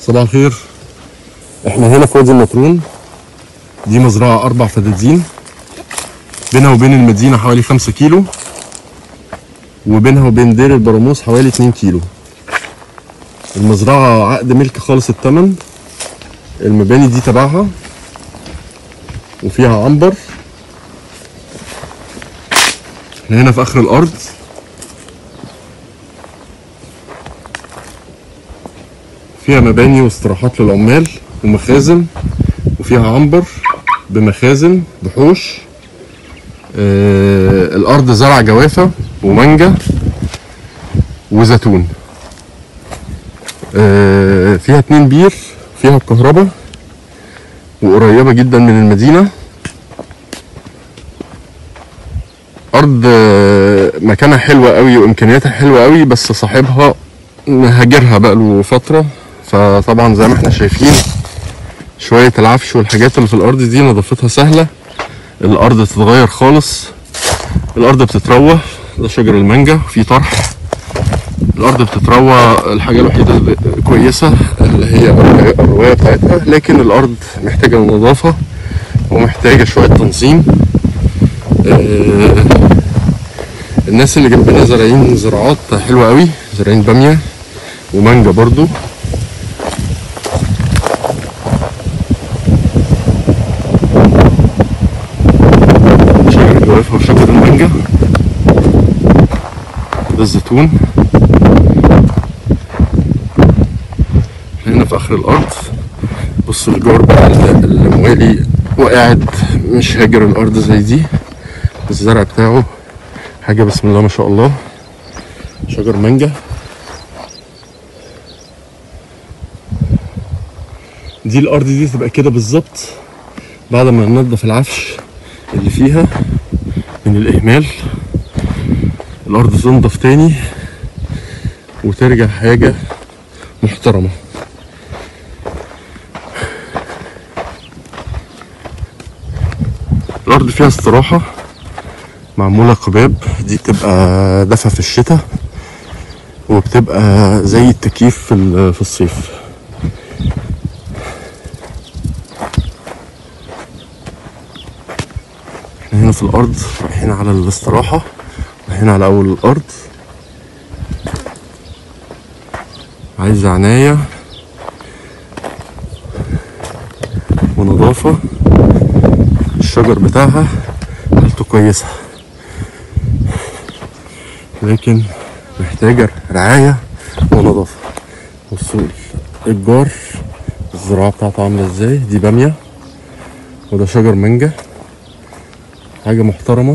صباح الخير احنا هنا في وادي النطرون دي مزرعة أربع فدادين بينها وبين المدينة حوالي خمسة كيلو وبينها وبين دير البراموس حوالي اتنين كيلو المزرعة عقد ملك خالص التمن المباني دي تبعها وفيها عنبر احنا هنا في آخر الأرض فيها مباني واستراحات للعمال ومخازن وفيها عنبر بمخازن بحوش آه الارض زرع جوافه ومانجا وزيتون آه فيها اتنين بير فيها الكهرباء وقريبه جدا من المدينه ارض آه، مكانها حلوه قوي وامكانياتها حلوه قوي بس صاحبها مهاجرها بقاله فتره فطبعا زي ما احنا شايفين شويه العفش والحاجات اللي في الارض دي نظافتها سهله الارض تتغير خالص الارض بتتروى ده شجر المانجا في طرح الارض بتتروى الحاجه الوحيده اللي كويسه اللي هي الروايه بتاعتها لكن الارض محتاجه نظافه ومحتاجه شويه تنظيم آه، الناس اللي جنبنا زارعين زراعات حلوه قوي زارعين باميه ومانجا برضو شجر الجوافة وشجر المانجا ده الزيتون احنا هنا في اخر الارض بص الجار بقى اللي اللي موالي وقاعد مش هاجر الارض زي دي الزرع بتاعه حاجة بسم الله ما شاء الله شجر مانجا دي الارض دي تبقى كده بالظبط بعد ما ننضف العفش اللي فيها من الاهمال الارض تنضف تاني وترجع حاجه محترمه الارض فيها استراحه معموله قباب دي بتبقى دفا في الشتاء وبتبقى زي التكييف في ال- في الصيف احنا هنا في الارض رايحين على الاستراحه رايحين على اول الارض عايزه عنايه ونظافه الشجر بتاعها حالته كويسه لكن محتاجه رعايه ونظافه بصوا الجار الزراعه بتاعته عامله ازاي دي باميه وده شجر مانجا حاجة محترمة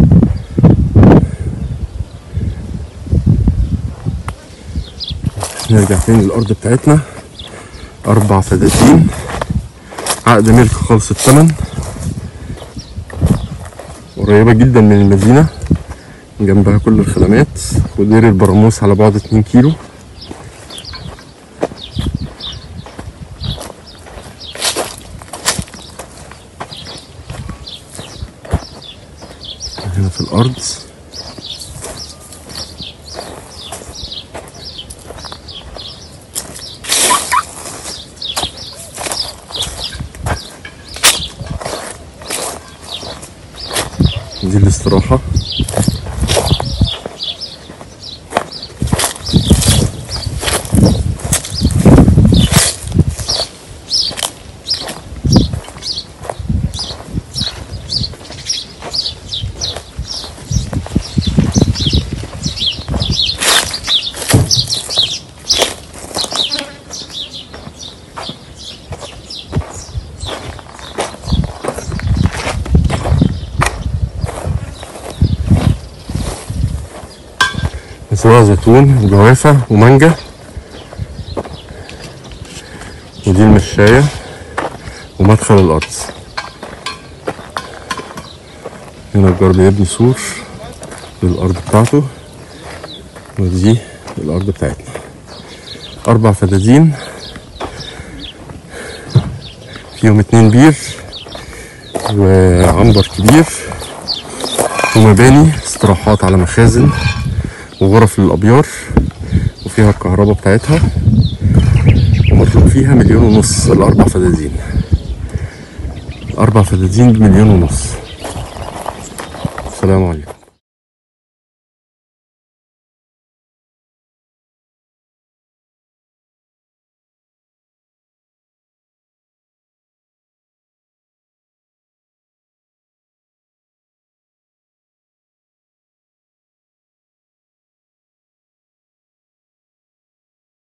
نرجع تاني للأرض بتاعتنا أربع فدادين عقد ملك خالص التمن قريبة جدا من المدينة جنبها كل الخدمات ودير البراموس على بعد اتنين كيلو هنا في الأرض دي الاستراحة سواء زيتون وجوافة ومانجا ودي المشاية ومدخل الأرض هنا الجار بيبني سور للأرض بتاعته ودي الأرض بتاعتنا أربع فدادين فيهم اتنين بير وعنبر كبير ومباني استراحات على مخازن وغرف للأبيار وفيها الكهرباء بتاعتها المطلوب فيها مليون ونص الأربع فدادين أربع فدادين بمليون ونص السلام عليكم